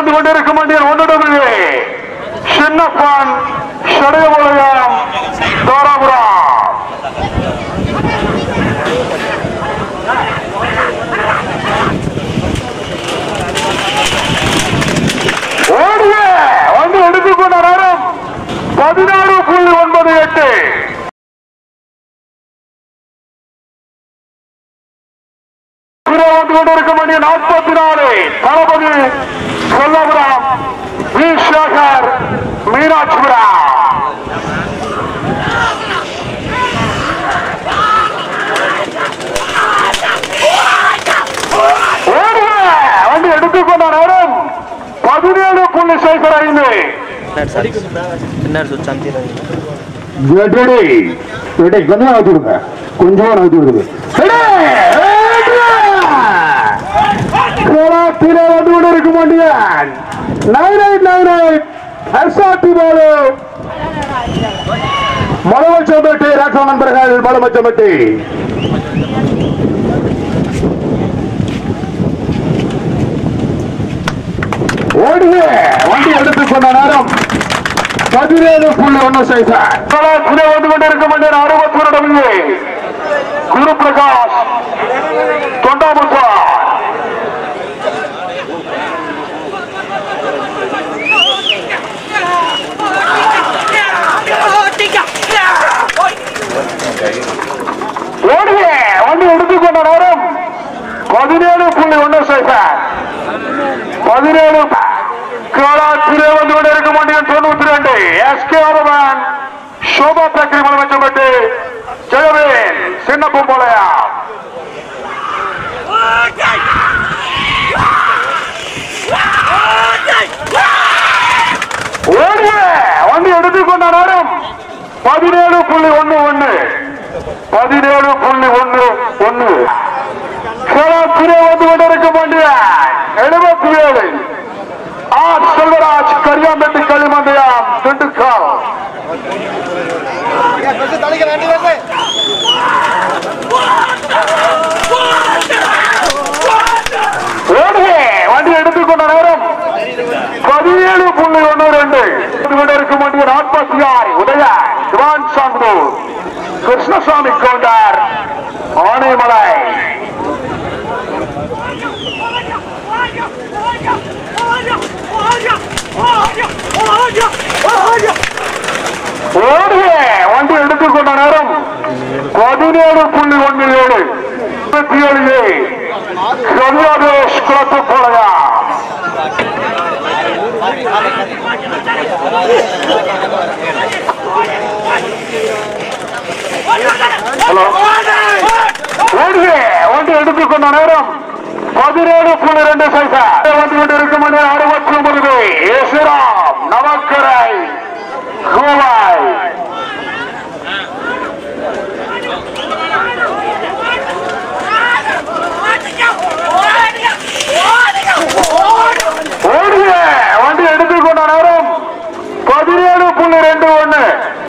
வந்து கொண்டிருக்கும் வண்டியில் ஒன்றிடவில்லை சின்னப்பன் சடையபாளையம் தாராபுரம் ஓடிய வந்து எடுத்துக்கொண்ட நேரம் பதினாறு புள்ளி ஒன்பது எட்டு வந்து கொண்டிருக்கும் மணி நாற்பத்தி நாலு தளபதி சொல்லபுரம் வி சேகர் மீனாட்சிபுரம் ஓடுக! வந்து எடுத்துக்கொண்ட நேரம் பதினேழு புள்ளி சைபர் ஐந்து பின்னாடி சுவிட்ச் அமுத்திடுறாங்க எடடி எடை கொஞ்சம் நகர்த்தி விடுங்க கொஞ்சம் நகர்த்தி விடுங்க கோலாத்திலே வந்து கொண்டு இருக்க மாட்டேன் nine eight nine eight SRT Balu Malamachampatti ராட்சோ நண்பர்கள் மலமச்சம்பட்டி ஓடுக வண்டி எடுத்துக் கொண்ட நேரம் பதினேழு புள்ளி ஒன்னு சைசார் கலாச்சிலே வந்து கொண்டிருக்க வேண்டிய அறுபத்தி ஒரு டபிள்யூ குரு பிரகாஷ் தொண்டாமுத்தா ஓடுக வண்டி எடுத்துக்கொண்ட நேரம் பதினேழு புள்ளி ஒன்னு சைசார் பதினேழு காலாத்திலே வந்து கொண்டிருக்க முடியும் தொண்ணூத்தி ரெண்டு எஸ்கே ஆரவன் சோபா பேக்கரி முதலமைச்சம்பட்டு ஜெயவேல் சின்ன பொம்பளையா ஓடிய வந்து எடுத்துக்கொண்ட நேரம் பதினேழு புள்ளி ஒண்ணு ஒண்ணு பதினேழு புள்ளி ஒண்ணு ஒண்ணு காலாத்திலே வந்து கொண்டிருக்க வேண்டிய எழுபத்தி ஏழு ஆர் செல்வராஜ் கரியாம்பட்டி களிமந்தையாம் திண்டுக்கல் ஓடுகே வண்டி எடுத்துக்கொண்ட நேரம் பதினேழு புள்ளி ஒன்று ரெண்டு இருக்கும் வண்டி நாற்பத்தி ஆறு உதய திவான் சாந்து கிருஷ்ணசாமி கவுண்டர் ஆனைமலை ஓடுகே வண்டி எடுத்துக்கொண்ட நேரம் பதினேழு புள்ளி ஒன்று ஏழு இருபத்தி ஏழு சந்தியாதேஷ் குளத்து போலையா ஹலோ ஓடுகே வண்டி எடுத்துக்கொண்ட நேரம் பதினேழு புள்ளி ரெண்டு சைசா வந்து கொண்டு இருக்கும் அறுபத்தி ஒன்பது ஏசுரா